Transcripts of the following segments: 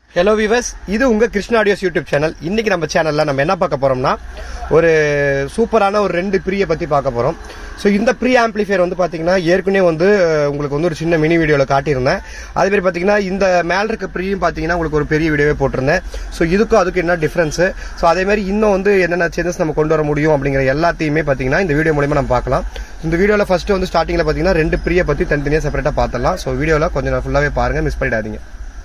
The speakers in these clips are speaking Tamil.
ஹலோ விவஸ் இது உங்க கிருஷ்ணா ஆடியோஸ் யூடியூப் சேனல் இன்னைக்கு நம்ம சேனல்ல நம்ம என்ன பார்க்க போறோம்னா ஒரு சூப்பரான ஒரு ரெண்டு ப்ரீயை பத்தி பார்க்க போறோம் ஸோ இந்த ப்ரீ ஆம்பிளிஃபையர் வந்து பாத்தீங்கன்னா ஏற்கனவே வந்து அஹ், உங்களுக்கு வந்து ஒரு சின்ன மினி வீடியோல காட்டியிருந்தேன் அதே மாதிரி பாத்தீங்கன்னா இந்த மேல இருக்க ப்ரீயும் பாத்தீங்கன்னா உங்களுக்கு ஒரு பெரிய வீடியோவே போட்டிருந்தேன் ஸோ இதுக்கும் அதுக்கு என்ன டிஃபரன்ஸ் ஸோ அதே மாதிரி இன்னும் வந்து என்னென்ன சேஞ்சஸ் நம்ம கொண்டு வர முடியும் அப்படிங்கிற எல்லாத்தையுமே பாத்தீங்கன்னா இந்த வீடியோ மூலமா நம்ம பார்க்கலாம் இந்த வீடியோல ஃபர்ஸ்ட் வந்து ஸ்டார்டிங்ல பாத்தீங்கன்னா ரெண்டு ப்ரீயை பத்தி தனித்தனியாக செப்பரேட்டா பார்த்தலாம் ஸோ வீடியோல கொஞ்சம் ஃபுல்லாவே பாருங்க மிஸ் பண்ணிடாதீங்க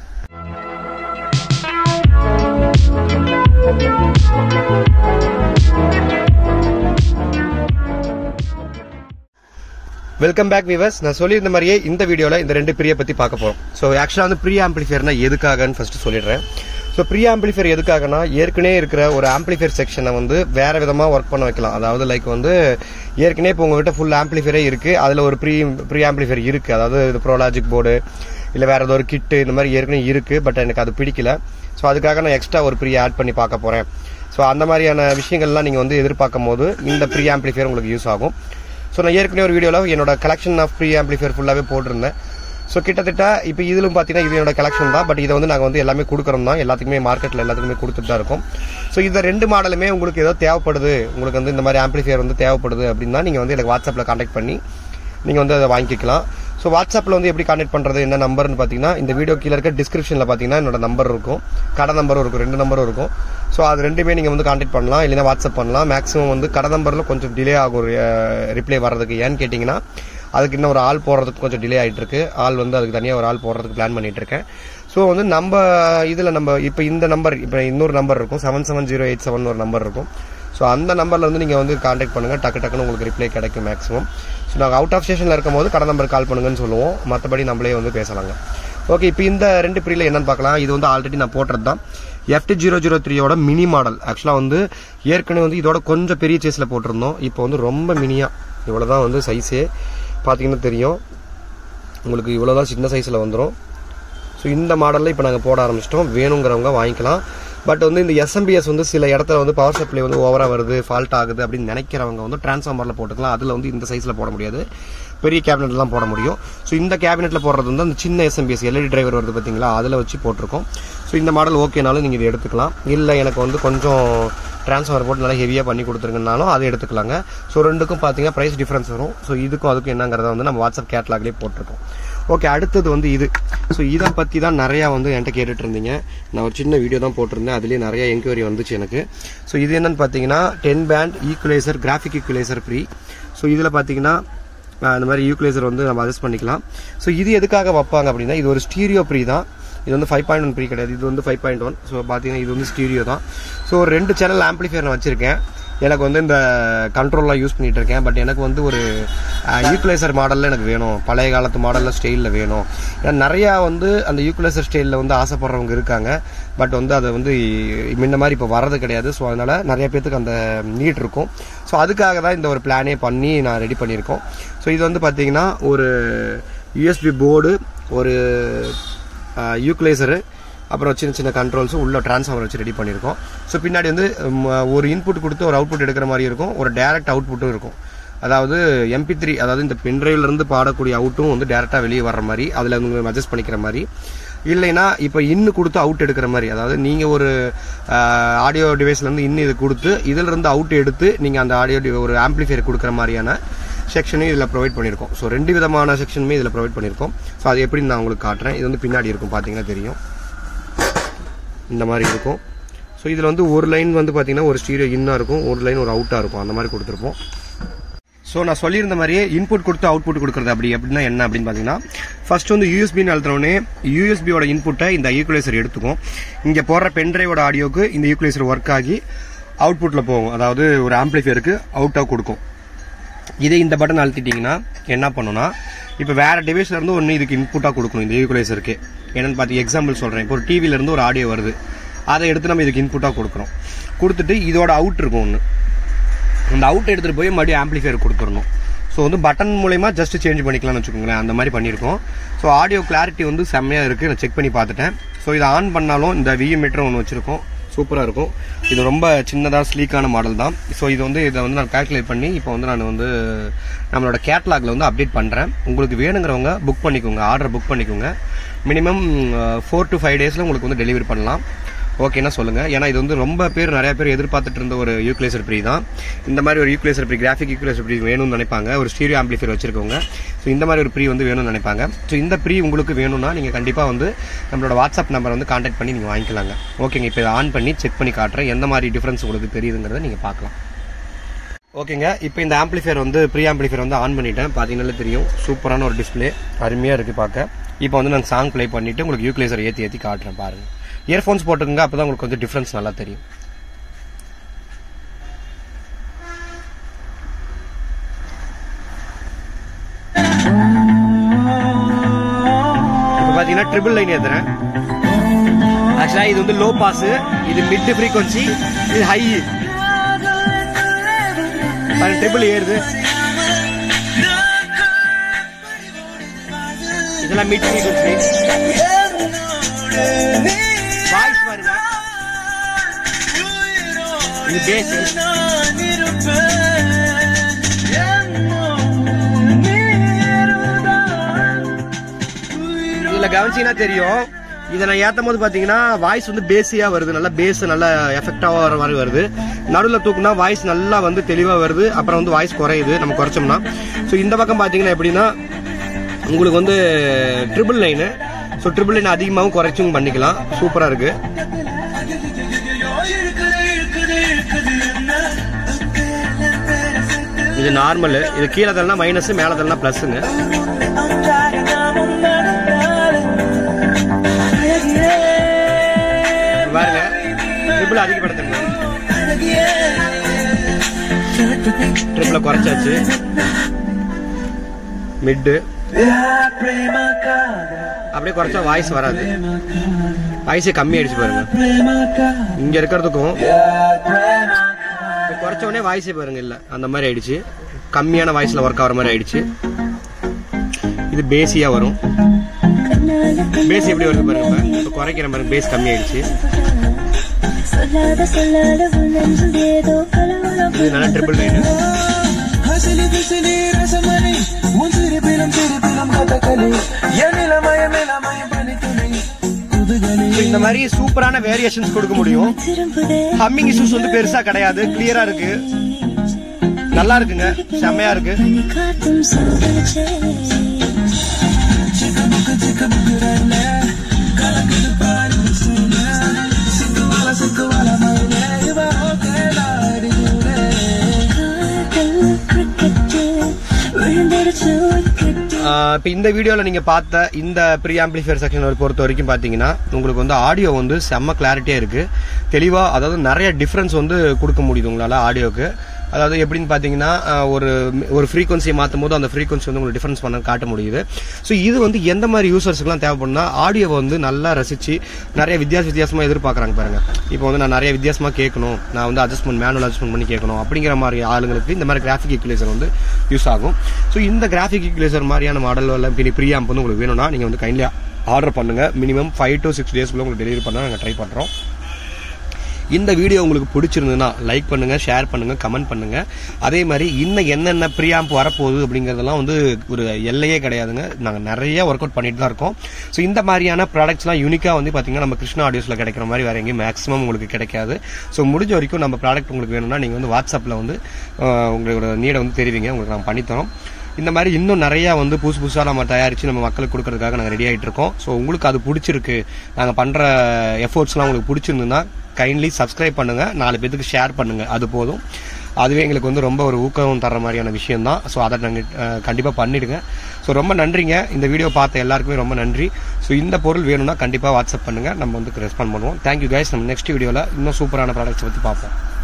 வெல்கம் பேக் விவர்ஸ் நான் சொல்லியிருந்த மாதிரியே இந்த வீடியோவில் இந்த ரெண்டு ப்ரீயை பற்றி பார்க்க போகிறோம் ஸோ ஆக்சுவலாக வந்து ப்ரீ ஆம்பிளிஃபையர்னா எதுக்காகன்னு ஃபர்ஸ்ட் சொல்லிடுறேன் ஸோ ப்ரீ ஆம்பிளிஃபையர் எதுக்காகனா ஏற்கனவே இருக்கிற ஒரு ஆம்பிளிஃபையர் செக்ஷனை வந்து வேற விதமாக ஒர்க் பண்ண வைக்கலாம் அதாவது லைக் வந்து ஏற்கனவே இப்போ உங்ககிட்ட ஃபுல் ஆம்பிளிஃபையரே இருக்குது அதில் ஒரு ப்ரீ ப்ரீ ஆம்பிளிஃபையர் இருக்குது அதாவது இது ப்ரோலாஜிக் போர்டு இல்லை வேற ஏதோ ஒரு கிட்டு இந்த மாதிரி ஏற்கனவே இருக்குது பட் எனக்கு அது பிடிக்கல ஸோ அதுக்காக நான் எக்ஸ்ட்ரா ஒரு ப்ரீ ஆட் பண்ணி பார்க்க போகிறேன் ஸோ அந்த மாதிரியான விஷயங்கள்லாம் நீங்கள் வந்து எதிர்பார்க்கும் போது இந்த ப்ரீ ஆம்பிளிஃபையர் உங்களுக்கு யூஸ் ஆகும் ஸோ நான் ஏற்கனவே ஒரு வீடியோவில் என்னோட கலெக்ஷன் ஆஃப் ப்ரீ ஆம்பிளிஃபையர் ஃபுல்லாகவே போட்டிருந்தேன் ஸோ கிட்டத்தட்ட இப்போ இதிலும் பார்த்தீங்கன்னா இது என்னோட கலெக்ஷன் தான் பட் இதை வந்து நாங்கள் வந்து எல்லாமே கொடுக்குறோம் தான் எல்லாத்துக்குமே மார்க்கெட்டில் எல்லாத்துக்குமே கொடுத்துட்டு தான் இருக்கோம் ஸோ இந்த ரெண்டு மாடலுமே உங்களுக்கு ஏதோ தேவைப்படுது உங்களுக்கு வந்து இந்த மாதிரி ஆம்பிளிஃபையர் வந்து தேவைப்படுது அப்படின்னா நீங்கள் வந்து எனக்கு வாட்ஸ்அப்பில் காண்டாக்ட் பண்ணி நீங்கள் வந்து அதை வாங்கிக்கலாம் ஸோ வாட்ஸ்அப்பில் வந்து எப்படி கான்டாக்ட் பண்ணுறது என்ன நம்பர்னு பார்த்தீங்கன்னா இந்த வீடியோ கீழே இருக்க டிஸ்கிரிப்ஷனில் பார்த்தீங்கன்னா என்னோட நம்பர் இருக்கும் கடை நம்பரும் இருக்கும் ரெண்டு நம்பரும் இருக்கும் ஸோ அது ரெண்டுமே நீங்கள் வந்து கான்டாக்ட் பண்ணலாம் இல்லைன்னா வாட்ஸ்அப் பண்ணலாம் மேக்ஸிமம் வந்து கடை நம்பரில் கொஞ்சம் டிலே ஆகும் ரிப்ளை வர்றதுக்கு ஏன்னு கேட்டிங்கன்னா அதுக்கு இன்னும் ஒரு ஆள் போடுறதுக்கு கொஞ்சம் டிலே ஆகிட்டு இருக்கு ஆள் வந்து அதுக்கு தனியாக ஒரு ஆள் போடுறதுக்கு பிளான் பண்ணிட்டு இருக்கேன் ஸோ வந்து நம்ம இதில் நம்ம இப்போ இந்த நம்பர் இப்போ இன்னொரு நம்பர் இருக்கும் seven seven zero eight seven ஒரு நம்பர் இருக்கும் ஸோ அந்த நம்பரில் வந்து நீங்கள் வந்து காண்டாக்ட் பண்ணுங்கள் டக்கு டக்குன்னு உங்களுக்கு ரிப்ளை கிடைக்கும் மேக்ஸிமம் ஸோ நாங்கள் அவுட் ஆஃப் ஸ்டேஷனில் இருக்கும் போது கடை நம்பர் கால் பண்ணுங்கன்னு சொல்லுவோம் மற்றபடி நம்மளே வந்து பேசலாங்க ஓகே இப்போ இந்த ரெண்டு ப்ரீல என்னன்னு பார்க்கலாம் இது வந்து ஆல்ரெடி நான் போட்டது தான் எஃப்டி ஜீரோ ஜீரோ த்ரீயோட மினி மாடல் ஆக்சுவலாக வந்து ஏற்கனவே வந்து இதோட கொஞ்சம் பெரிய சைஸில் போட்டிருந்தோம் இப்போ வந்து ரொம்ப மினியாக இவ்வளோ தான் வந்து சைஸே பார்த்தீங்கன்னா தெரியும் உங்களுக்கு இவ்வளோ தான் சின்ன சைஸில் வந்துடும் ஸோ இந்த மாடலில் இப்போ நாங்கள் போட ஆரம்பிச்சிட்டோம் வேணுங்கிறவங்க வாங்கிக்கலாம் பட் வந்து இந்த எஸ்எம்பிஎஸ் வந்து சில இடத்துல வந்து பவர் சப்ளை வந்து ஓவராக வருது ஃபால்ட் ஆகுது அப்படின்னு நினைக்கிறவங்க வந்து டிரான்ஸ்ஃபார்மரில் போட்டுக்கலாம் அதில் வந்து இந்த சைஸில் போட முடியாது பெரிய கேபினெட்லாம் போட முடியும் ஸோ இந்த கேபினெட்டில் போடுறது வந்து அந்த சின்ன எஸ்எம்பிஎஸ் எல்இடி டிரைவர் வருது பார்த்தீங்களா அதில் வச்சு போட்டிருக்கோம் ஸோ இந்த மாடல் ஓகேனாலும் நீங்கள் இதை எடுத்துக்கலாம் இல்லை எனக்கு வந்து கொஞ்சம் ட்ரான்ஸ்ஃபார் போட்டு நல்லா ஹெவியாக பண்ணி கொடுத்துருங்கனாலும் அதை எடுத்துக்கலாங்க ஸோ ரெண்டுக்கும் பார்த்தீங்கன்னா ப்ரைஸ் டிஃப்ரென்ஸ் வரும் ஸோ இதுக்கும் அதுக்கும் என்னங்கிறத வந்து நம்ம வாட்ஸ்அப் கேட்லாக்லேயே போட்டிருக்கோம் ஓகே அடுத்தது வந்து இது ஸோ இதை பற்றி தான் நிறையா வந்து என்கிட்ட கேட்டுட்டு இருந்தீங்க நான் ஒரு சின்ன வீடியோ தான் போட்டிருந்தேன் அதுலேயே நிறைய என்கொயரி வந்துச்சு எனக்கு ஸோ இது என்னன்னு பார்த்தீங்கன்னா ten band equaliser graphic equaliser free so இதில் பார்த்தீங்கன்னா ஆஹ், இந்த மாதிரி ஈக்குவலைசர் வந்து நம்ம அட்ஜஸ்ட் பண்ணிக்கலாம் ஸோ இது எதுக்காக வைப்பாங்க அப்படின்னா இது ஒரு ஸ்டீரியோ ப்ரீ தான் இது வந்து ஃபைவ் பாயிண்ட் ஒன் ப்ரீ கிடையாது இது வந்து ஃபைவ் பாயிண்ட் ஒன் ஸோ பார்த்தீங்கன்னா இது வந்து ஸ்டீரியோ தான் ஸோ ஒரு ரெண்டு சேனல் ஆம்பிளிஃபையர் நான் வச்சிருக்கேன் எனக்கு வந்து இந்த கண்ட்ரோல்லாம் யூஸ் பண்ணிட்டு இருக்கேன் பட் எனக்கு வந்து ஒரு ஈக்குவலைசர் மாடலில் எனக்கு வேணும் பழைய காலத்து மாடலில் ஸ்டைலில் வேணும் ஏன்னா நிறையா வந்து அந்த ஈக்குவலைசர் ஸ்டைலில் வந்து ஆசைப்படுறவங்க இருக்காங்க பட் வந்து அதை வந்து முன்ன மாதிரி இப்போ வர்றது கிடையாது ஸோ அதனால் நிறைய பேர்த்துக்கு அந்த நீட் இருக்கும் ஸோ அதுக்காக தான் இந்த ஒரு பிளானே பண்ணி நான் ரெடி பண்ணியிருக்கோம் ஸோ இது வந்து பார்த்தீங்கன்னா ஒரு யூஎஸ்பி போர்டு ஒரு யூக்குலைசரு அப்புறம் சின்ன சின்ன கண்ட்ரோல்ஸும் உள்ள டிரான்ஸ்ஃபார்மர் வச்சு ரெடி பண்ணியிருக்கோம் ஸோ பின்னாடி வந்து ம், ஒரு இன்புட் கொடுத்து ஒரு அவுட்புட் எடுக்கிற மாதிரி இருக்கும் ஒரு டைரக்ட் அவுட்புட்டும் இருக்கும் அதாவது எம்பி த்ரீ அதாவது இந்த பென்ட்ரைவ்ல இருந்து பாடக்கூடிய அவுட்டும் வந்து டேரெக்டாக வெளியே வர்ற மாதிரி அதில் வந்து அட்ஜஸ்ட் பண்ணிக்கிற மாதிரி இல்லைன்னா இப்போ இன்னு கொடுத்து அவுட் எடுக்கிற மாதிரி அதாவது நீங்கள் ஒரு ஆடியோ டிவைஸ்லேருந்து இன்னு இது கொடுத்து இதுல இருந்து அவுட் எடுத்து நீங்கள் அந்த ஆடியோ ஒரு ஆம்பிளிஃபையர் கொடுக்குற மாதிரியான செக்ஷனையும் இதில் ப்ரொவைட் பண்ணியிருக்கோம் ஸோ ரெண்டு விதமான செக்ஷனுமே இதில் ப்ரொவைட் பண்ணியிருக்கோம் ஸோ அது எப்படின்னு நான் உங்களுக்கு காட்டுறேன் இது வந்து பின்னாடி இருக்கும் பார்த்தீங்கன்னா தெரியும் இந்த மாதிரி இருக்கும் ஸோ இதில் வந்து ஒரு லைன் வந்து பார்த்தீங்கன்னா ஒரு ஸ்டீரியோ இன்னாக இருக்கும் ஒரு லைன் ஒரு அவுட்டாக இருக்கும் அந்த மாதிரி கொடுத்துருப்போம் ஸோ நான் சொல்லியிருந்த மாதிரியே இன்புட் கொடுத்து அவுட்புட் கொடுக்குறது அப்படி அப்படின்னா என்ன அப்படின்னு பார்த்தீங்கன்னா ஃபர்ஸ்ட் வந்து யூஎஸ்பின்னு அழுத்தினோடனே யூஎஸ்பியோட இன்புட்டை இந்த ஈக்குவலைசர் எடுத்துக்கும் இங்கே போடுற பென்ட்ரைவோட ஆடியோக்கு இந்த ஈக்குவலைசர் ஒர்க் ஆகி அவுட்புட்டில் போகும் அதாவது ஒரு ஆம்பிளிஃபையருக்கு அவுட்டாக கொடுக்கும் இதே இந்த பட்டன் அழுத்திட்டீங்கன்னா என்ன பண்ணுன்னா இப்போ வேற டிவைஸ்ல இருந்து ஒன்று இதுக்கு இன்புட்டாக கொடுக்கணும் இந்த ஈக்குவலைசருக்கு என்னன்னு பார்த்து எக்ஸாம்பிள் சொல்கிறேன் இப்போ ஒரு டிவில இருந்து ஒரு ஆடியோ வருது அதை எடுத்து நம்ம இதுக்கு இன்புட்டாக கொடுக்குறோம் கொடுத்துட்டு இதோட அவுட் இருக்கும் ஒன்று அந்த அவுட் எடுத்துகிட்டு போய் மறுபடியும் ஆம்பிளிஃபையர் கொடுத்துடணும் ஸோ வந்து பட்டன் மூலயமா ஜஸ்ட் சேஞ்ச் பண்ணிக்கலாம்னு வச்சுக்கோங்களேன் அந்த மாதிரி பண்ணியிருக்கோம் ஸோ ஆடியோ கிளாரிட்டி வந்து செம்மையாக இருக்குது நான் செக் பண்ணி பார்த்துட்டேன் ஸோ இதை ஆன் பண்ணாலும் இந்த விஎம் மீட்டர் ஒன்று வச்சுருக்கோம் சூப்பராக இருக்கும் இது ரொம்ப சின்னதாக ஸ்லீக்கான மாடல் தான் ஸோ இது வந்து இதை வந்து நான் கால்குலேட் பண்ணி இப்போ வந்து நான் வந்து நம்மளோட கேட்லாகில் வந்து அப்டேட் பண்ணுறேன் உங்களுக்கு வேணுங்கிறவங்க புக் பண்ணிக்கோங்க ஆர்டர் புக் பண்ணிக்கோங்க மினிமம் ஃபோர் டு ஃபைவ் டேஸில் உங்களுக்கு வந்து டெலிவரி பண்ணலாம் ஓகேன்னா சொல்லுங்க ஏன்னா இது வந்து ரொம்ப பேர் நிறைய பேர் எதிர்பார்த்துட்டு இருந்த ஒரு யூக்லேசர் ப்ரீ தான் இந்த மாதிரி ஒரு equaliser pre graphic equaliser pre வேணும்னு நினைப்பாங்க ஒரு ஸ்டீரியோ ஆம்பிளிஃபையர் வச்சிருக்கவங்க ஸோ இந்த மாதிரி ஒரு ப்ரீ வந்து வேணும்னு நினைப்பாங்க ஸோ இந்த ப்ரீ உங்களுக்கு வேணும்னா நீங்கள் கண்டிப்பாக வந்து நம்மளோட வாட்ஸ்அப் நம்பர் வந்து கான்டாக்ட் பண்ணி நீங்கள் வாங்கிக்கலாங்க ஓகேங்க இப்போ இதை ஆன் பண்ணி செக் பண்ணி காட்டுறேன் எந்த மாதிரி டிஃப்ரென்ஸ் உங்களுக்கு தெரியுதுங்கிறத நீங்கள் பார்க்கலாம் ஓகேங்க இப்போ இந்த ஆம்பிளிஃபையர் வந்து ப்ரீ ஆம்பிளிஃபையர் வந்து ஆன் பண்ணிட்டேன் பார்த்தீங்கன்னாலே தெரியும் சூப்பரான ஒரு டிஸ்பிளே அருமையாக இருக்குது பார்க்க இப்போ வந்து நான் சாங் ப்ளே பண்ணிவிட்டு உங்களுக்கு யூக்லேசர் ஏற்றி ஏற்றி காட்டுறேன் பாருங்கள் இயர்ஃபோன்ஸ் போட்டுக்கோங்க அப்போ தான் உங்களுக்கு கொஞ்சம் டிஃப்ரென்ஸ் நல்லா தெரியும் இப்போ பார்த்தீங்கன்னா ட்ரிபிள் லைன் ஏற்றுறேன் ஆக்சுவலாக இது வந்து லோ பாஸ் இது மிட் ஃப்ரீக்வன்சி இது ஹை ட்ரிபிள் ஏறுது இதெல்லாம் மிட் ஃப்ரீக்வன்சி வாய்ஸ் பாருங்க இது பேஸ் இதுல கவனிச்சீங்கன்னா தெரியும் இதை நான் ஏத்தும் போது பாத்தீங்கன்னா வாய்ஸ் வந்து பேஸியா வருது நல்லா பேஸ் நல்லா எஃபெக்டாவா வர மாதிரி வருது நடுவில் தூக்குனா வாய்ஸ் நல்லா வந்து தெளிவா வருது அப்புறம் வந்து வாய்ஸ் குறையுது நம்ம குறைச்சோம்னா ஸோ இந்த பக்கம் பாத்தீங்கன்னா எப்படின்னா உங்களுக்கு வந்து treble line so treble line அதிகமாகவும் குறைச்சும் பண்ணிக்கலாம் சூப்பராக இருக்கு இது நார்மல் இது கீழே தள்ளனா மைனஸ் மேலே தள்ளனா ப்ளஸ்ஸுங்க பாருங்க ட்ரிபிள் அதிகப்படுத்துங்க ட்ரிபிள குறைச்சாச்சு மிட்டு அப்படியே குறைச்சா வாய்ஸ் வராது வாய்ஸே கம்மி ஆயிடுச்சு பாருங்க இங்க இருக்கிறதுக்கும் இப்ப குறைச்ச உடனே வாய்ஸே பாருங்க இல்ல அந்த மாதிரி ஆயிடுச்சு கம்மியான வாய்ஸ்ல ஒர்க் ஆகிற மாதிரி ஆயிடுச்சு இது பேசியா வரும் பேஸ் எப்படி வருது பாருங்க இப்ப. இப்ப குறைக்கிற பாருங்க பேஸ் கம்மி ஆயிடுச்சு சொல்லாத சொல்லாத உன் நெஞ்சில் ஏதோ கலவரம் இது நல்லா ட்ரிபிள் லைன் ஹசிலி பிசிலி ரசமணி உன் சிரிப்பிலும் சிரிப்பிலும் கதகளி எனிலமயம் இளமயம் பனித்துளி புதுகளி இந்த மாதிரி சூப்பரான வேரியேஷன்ஸ் கொடுக்க முடியும் திரும்புதே ஹம்மிங் இஷ்யூஸ் வந்து பெருசா கிடையாது கிளியரா இருக்கு நல்லா இருக்குங்க செம்மையா இருக்கு பனி காத்தும் சொல்லுச்சே சிக்கமுக்கு சிக்கமுக்கு ரல்ல கலக்குது பாரு சூழ சிக்குவால சிக்குவால மயிலே இவ ஓகேலாடி காதல் கிரிக்கெட்டு விழுந்துடுச்சு wicket. இப்போ இந்த வீடியோவில் நீங்கள் பார்த்த இந்த ப்ரீ ஆம்பிளிஃபையர் செக்ஷன் பொறுத்த வரைக்கும் பார்த்தீங்கன்னா உங்களுக்கு வந்து ஆடியோ வந்து செம்ம கிளாரிட்டியாக இருக்குது தெளிவாக அதாவது நிறைய டிஃப்ரென்ஸ் வந்து கொடுக்க முடியுது உங்களால் ஆடியோக்கு அதாவது எப்படின்னு பார்த்தீங்கன்னா ஆஹ், ஒரு ஒரு ஃப்ரீக்வன்சியை மாற்றும் போது அந்த ஃப்ரீக்வன்சி வந்து உங்களுக்கு டிஃபரன்ஸ் பண்ண காட்ட முடியுது ஸோ இது வந்து எந்த மாதிரி யூசர்ஸ்க்குலாம் தேவைப்படும்னா ஆடியோவை வந்து நல்லா ரசித்து நிறைய வித்தியாச வித்தியாசமாக எதிர்பார்க்குறாங்க பாருங்க இப்போ வந்து நான் நிறைய வித்தியாசமாக கேட்கணும் நான் வந்து அட்ஜஸ்ட்மெண்ட் மேனுவல் அட்ஜஸ்ட்மெண்ட் பண்ணி கேட்கணும் அப்படிங்கிற மாதிரி ஆளுங்களுக்கு இந்த மாதிரி கிராஃபிக் ஈக்குவலைசர் வந்து யூஸ் ஆகும் ஸோ இந்த கிராஃபிக் ஈக்குவலைசர் மாதிரியான மாடல் எல்லாம் பின்னி ப்ரீ ஆம்ப் வந்து உங்களுக்கு வேணும்னா நீங்கள் வந்து கைண்ட்லி ஆர்டர் பண்ணுங்க மினிமம் ஃபைவ் டு சிக்ஸ் டேஸ்க்குள்ள உங்களுக்கு டெலிவரி பண்ண நாங்கள் ட்ரை பண்ணுறோம் இந்த வீடியோ உங்களுக்கு பிடிச்சிருந்ததுன்னா லைக் பண்ணுங்க ஷேர் பண்ணுங்க கமெண்ட் பண்ணுங்க அதே மாதிரி இன்னும் என்னென்ன ப்ரீஆம்ப் வரப்போகுது அப்படிங்கிறதெல்லாம் வந்து ஒரு எல்லையே கிடையாதுங்க நாங்கள் நிறைய ஒர்க் அவுட் பண்ணிட்டு தான் இருக்கோம் ஸோ இந்த மாதிரியான ப்ராடக்ட்ஸ்லாம் யூனிக்காக வந்து பார்த்தீங்கன்னா நம்ம கிருஷ்ணா ஆடியோஸில் கிடைக்கிற மாதிரி வேற எங்கேயும் மேக்ஸிமம் உங்களுக்கு கிடைக்காது ஸோ முடிஞ்ச வரைக்கும் நம்ம ப்ராடக்ட் உங்களுக்கு வேணும்னா நீங்கள் வந்து வாட்ஸ்அப்பில் வந்து ஆஹ், உங்களோட நீடை வந்து தெரிவிங்க உங்களுக்கு நாங்கள் பண்ணித்தரோம் இந்த மாதிரி இன்னும் நிறைய வந்து புதுசு புதுசாக நம்ம தயாரித்து நம்ம மக்களுக்கு கொடுக்கறதுக்காக நாங்கள் ரெடி ஆகிட்டு இருக்கோம் ஸோ உங்களுக்கு அது பிடிச்சிருக்கு நாங்கள் பண்ணுற எஃபோர்ட்ஸ்லாம் உங்களுக்கு பிடிச்சிருந்துன்னா கைண்ட்லி சப்ஸ்கிரைப் பண்ணுங்கள் நாலு பேத்துக்கு ஷேர் பண்ணுங்கள் அது போதும் அதுவே எங்களுக்கு வந்து ரொம்ப ஒரு ஊக்கம் தர மாதிரியான விஷயம் தான் ஸோ அதை நாங்கள் கண்டிப்பாக பண்ணிடுங்க ஸோ ரொம்ப நன்றிங்க இந்த வீடியோ பார்த்த எல்லாருக்குமே ரொம்ப நன்றி ஸோ இந்த பொருள் வேணும்னா கண்டிப்பாக வாட்ஸ்அப் பண்ணுங்கள் நம்ம வந்து ரெஸ்பாண்ட் பண்ணுவோம் தேங்க்யூ கைஸ் நம்ம நெக்ஸ்ட் வீடியோவில் இன்னும் சூப்பரான ப்ராடக்ட்ஸ் பற்றி பார்ப்போம்